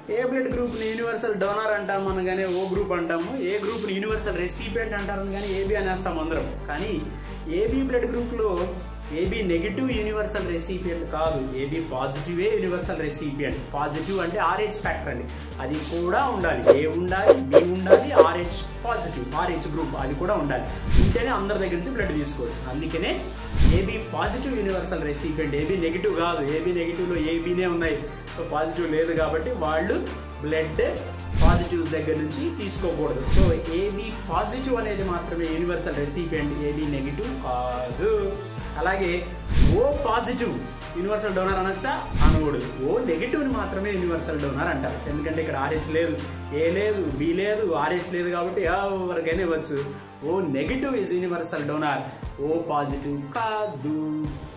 ఏ blood గ్రూప్ని universal donor అంటాం మనం కానీ ఓ గ్రూప్ అంటాము ఏ గ్రూప్ని యూనివర్సల్ రెసిపియంట్ అంటారు కానీ ఏబి అనేస్తాం అందరం కానీ ఏబి బ్లడ్ గ్రూప్లో ఏబి నెగిటివ్ యూనివర్సల్ రెసిపియంట్ కాదు ఏబి పాజిటివే యూనివర్సల్ రెసిపియంట్ పాజిటివ్ అంటే ఆర్హెచ్ ఫ్యాక్టర్ అండి అది కూడా ఉండాలి ఏ ఉండాలి బి ఉండాలి ఆర్హెచ్ పాజిటివ్ ఆర్హెచ్ గ్రూప్ అది కూడా ఉండాలి ఉంటేనే అందరి దగ్గర నుంచి బ్లడ్ తీసుకోవచ్చు అందుకనే A B positive universal recipient A B negative కాదు ఏబి నెగిటివ్లో ఏబీనే ఉన్నాయి సో పాజిటివ్ లేదు కాబట్టి వాళ్ళు బ్లడ్ పాజిటివ్ దగ్గర నుంచి తీసుకోకూడదు సో ఏబి పాజిటివ్ అనేది మాత్రమే యూనివర్సల్ రెసిపియంట్ ఏబి నెగిటివ్ కాదు అలాగే ఓ పాజిటివ్ యూనివర్సల్ డోనర్ అనొచ్చా అనకూడదు ఓ నెగిటివ్ని మాత్రమే యూనివర్సల్ డోనర్ అంటారు ఎందుకంటే ఇక్కడ ఆర్హెచ్ లేదు ఏ లేదు బి లేదు ఆర్హెచ్ లేదు కాబట్టి ఎవరికైనా ఇవ్వచ్చు O negative is universal donor O positive కాదు